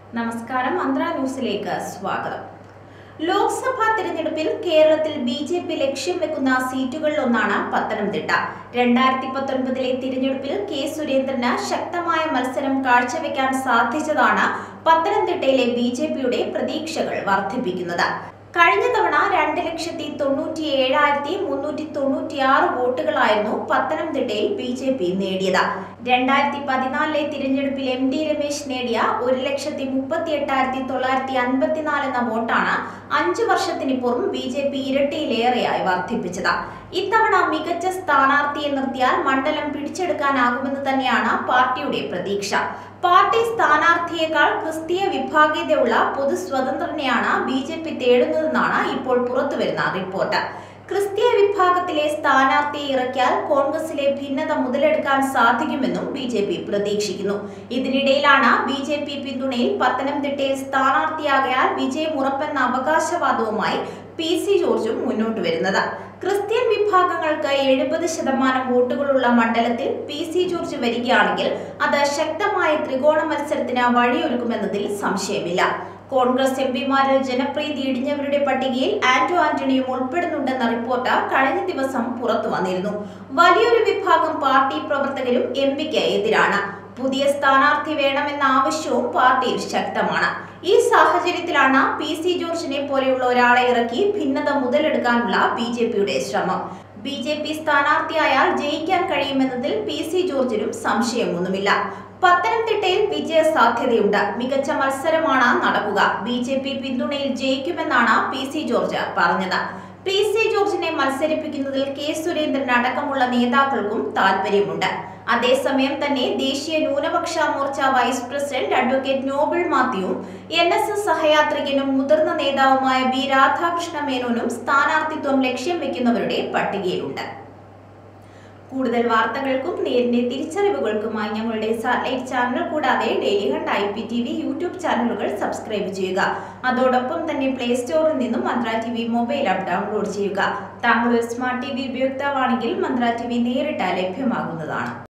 നമസ്കാരം മന്ത്ര ന്യൂസിലേക്ക് സ്വാഗതം ലോക്സഭാ തിരഞ്ഞെടുപ്പിൽ കേരളത്തിൽ ബി ജെ പി ലക്ഷ്യം വെക്കുന്ന സീറ്റുകളിലൊന്നാണ് പത്തനംതിട്ട രണ്ടായിരത്തി പത്തൊൻപതിലെ തിരഞ്ഞെടുപ്പിൽ കെ സുരേന്ദ്രന് ശക്തമായ മത്സരം കാഴ്ചവെക്കാൻ സാധിച്ചതാണ് പത്തനംതിട്ടയിലെ ബി ജെ പിയുടെ പ്രതീക്ഷകൾ വർദ്ധിപ്പിക്കുന്നത് കഴിഞ്ഞ തവണ രണ്ട് ലക്ഷത്തി തൊണ്ണൂറ്റി ഏഴായിരത്തി മുന്നൂറ്റി തൊണ്ണൂറ്റിയാറ് വോട്ടുകളായിരുന്നു പത്തനംതിട്ടയിൽ ബി ജെ പി നേടിയത് രണ്ടായിരത്തി പതിനാലിലെ തിരഞ്ഞെടുപ്പിൽ എം ഡി രമേശ് നേടിയ ഒരു ലക്ഷത്തി മുപ്പത്തി എട്ടായിരത്തി തൊള്ളായിരത്തി അൻപത്തിനാല് എന്ന വോട്ടാണ് അഞ്ചു വർഷത്തിനിപ്പുറം ബി ജെ പി ഇരട്ടിയിലേറെയായി വർദ്ധിപ്പിച്ചത് ഇത്തവണ മികച്ച സ്ഥാനാർത്ഥിയെ നിർത്തിയാൽ മണ്ഡലം പിടിച്ചെടുക്കാനാകുമെന്ന് തന്നെയാണ് പാർട്ടിയുടെ പ്രതീക്ഷ പാർട്ടി സ്ഥാനാർത്ഥിയേക്കാൾ ക്രിസ്തീയ വിഭാഗീയതയുള്ള പൊതു സ്വതന്ത്രനെയാണ് ബി ജെ പി തേടുന്നതെന്നാണ് ഇപ്പോൾ പുറത്തുവരുന്ന റിപ്പോർട്ട് ക്രിസ്തീയ വിഭാഗത്തിലെ സ്ഥാനാർത്ഥിയെ ഇറക്കിയാൽ കോൺഗ്രസിലെ ഭിന്നത മുതലെടുക്കാൻ സാധിക്കുമെന്നും ബി ജെ പി പ്രതീക്ഷിക്കുന്നു ഇതിനിടയിലാണ് ബി ജെ പി പിന്തുണയിൽ പത്തനംതിട്ടയിൽ സ്ഥാനാർത്ഥിയാകയാൽ വിജയം ഉറപ്പെന്ന അവകാശവാദവുമായി പി സി ജോർജും മുന്നോട്ട് വരുന്നത് ക്രിസ്ത്യൻ വിഭാഗങ്ങൾക്ക് എഴുപത് ശതമാനം വോട്ടുകളുള്ള മണ്ഡലത്തിൽ പി സി ജോർജ് വരികയാണെങ്കിൽ അത് ശക്തമായ ത്രികോണ മത്സരത്തിന് വഴിയൊരുക്കുമെന്നതിൽ സംശയമില്ല കോൺഗ്രസ് എം പിമാരിൽ ജനപ്രീതി ഇടിഞ്ഞവരുടെ പട്ടികയിൽ ആന്റോ ആന്റണിയും ഉൾപ്പെടുന്നുണ്ടെന്ന റിപ്പോർട്ട് കഴിഞ്ഞ ദിവസം പുറത്തു വന്നിരുന്നു വലിയൊരു വിഭാഗം പാർട്ടി പ്രവർത്തകരും എം പിക്ക് എതിരാണ് പുതിയ സ്ഥാനാർത്ഥി വേണമെന്ന ആവശ്യവും പാർട്ടിയിൽ ശക്തമാണ് ഈ സാഹചര്യത്തിലാണ് പി സി ജോർജിനെ പോലെയുള്ള ഒരാളെ ഇറക്കി ഭിന്നത മുതലെടുക്കാനുള്ള ബി ജെ പിയുടെ ശ്രമം ബി ജെ പി സ്ഥാനാർത്ഥിയായാൽ ജയിക്കാൻ കഴിയുമെന്നതിൽ പി സി ജോർജിനും സംശയമൊന്നുമില്ല പത്തനംതിട്ടയിൽ വിജയ സാധ്യതയുണ്ട് മികച്ച മത്സരമാണ് നടക്കുക ബി ജെ പി പിന്തുണയിൽ ജയിക്കുമെന്നാണ് പി സി ജോർജ് പറഞ്ഞത് പി സി ജോർജിനെ മത്സരിപ്പിക്കുന്നതിൽ കെ സുരേന്ദ്രൻ അടക്കമുള്ള നേതാക്കൾക്കും താൽപര്യമുണ്ട് അതേസമയം തന്നെ ദേശീയ ന്യൂനപക്ഷ മോർച്ച വൈസ് പ്രസിഡന്റ് അഡ്വക്കേറ്റ് നോബിൾ മാത്യുവും എൻ എസ് എസ് സഹയാത്രികനും മുതിർന്ന നേതാവുമായ ബി രാധാകൃഷ്ണ മേനോനും സ്ഥാനാർത്ഥിത്വം ലക്ഷ്യം വെക്കുന്നവരുടെ പട്ടികയിലുണ്ട് കൂടുതൽ വാർത്തകൾക്കും നേരിന്റെ തിരിച്ചറിവുകൾക്കുമായി ഞങ്ങളുടെ സാറ്റലൈറ്റ് ചാനൽ കൂടാതെ daily hunt I P T V YouTube ചാനലുകൾ സബ്സ്ക്രൈബ് ചെയ്യുക അതോടൊപ്പം തന്നെ പ്ലേ സ്റ്റോറിൽ നിന്നും Mantra T V mobile app download ചെയ്യുക താങ്കൾ ഒരു സ്മാർട്ട് ടി വി ഉപയോക്താവാണെങ്കിൽ മന്ത്ര ടി വി നേരിട്ട് ലഭ്യമാകുന്നതാണ്